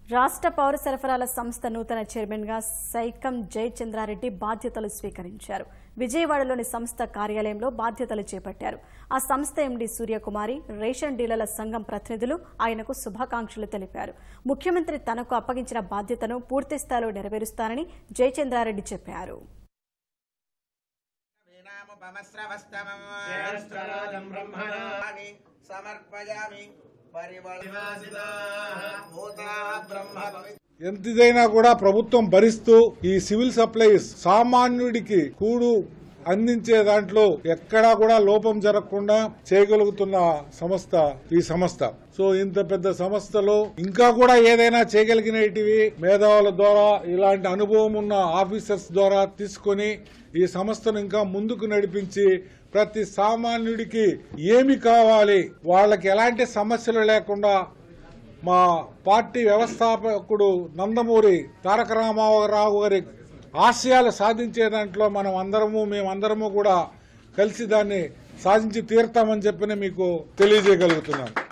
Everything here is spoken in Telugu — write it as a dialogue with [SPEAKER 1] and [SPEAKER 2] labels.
[SPEAKER 1] రాష్ట్ర పౌర సరఫరాల సంస్థ నూతన చైర్మన్ గా సైకం జయచంద్రారెడ్డి బాధ్యతలు స్వీకరించారు విజయవాడలోని సంస్థ కార్యాలయంలో బాధ్యతలు చేపట్టారు ఆ సంస్థ ఎండీ సూర్యకుమారి రేషన్ డీలర్ల సంఘం ప్రతినిధులు ఆయనకు శుభాకాంక్షలు తెలిపారు ముఖ్యమంత్రి తనకు అప్పగించిన బాధ్యతను పూర్తి స్థాయిలో నెరవేరుస్తానని జయచంద్రారెడ్డి చెప్పారు
[SPEAKER 2] వీణాముపమస్రవస్తమం
[SPEAKER 3] శ్రేష్ఠరాజం బ్రహ్మణాని
[SPEAKER 2] సమర్పయామి పరివళివాసితా భూతా బ్రహ్మ పవిత్ర
[SPEAKER 4] ఎంతదైనా కూడా ప్రభుత్వం భరిస్తూ ఈ సివిల్ సప్లైస్ సామాన్యుడికి కూడు అందించే దాంట్లో ఎక్కడా కూడా లోపం జరగకుండా చేయగలుగుతున్న సంస్థ ఈ సంస్థ సో ఇంత పెద్ద సంస్థలో ఇంకా కూడా ఏదైనా చేయగలిగినటివి మేధావుల ద్వారా ఇలాంటి అనుభవం ఉన్న ఆఫీసర్స్ ద్వారా తీసుకొని ఈ సంస్థను ఇంకా ముందుకు నడిపించి ప్రతి సామాన్యుడికి ఏమి కావాలి వాళ్ళకి ఎలాంటి సమస్యలు లేకుండా మా పార్టీ వ్యవస్థాపకుడు నందమూరి తారక రామారావు గారి ఆశయాలు సాధించే దాంట్లో మనం అందరము మేమందరము కూడా కలిసి దాన్ని సాధించి తీరుతామని చెప్పి మీకు తెలియజేయగలుగుతున్నాను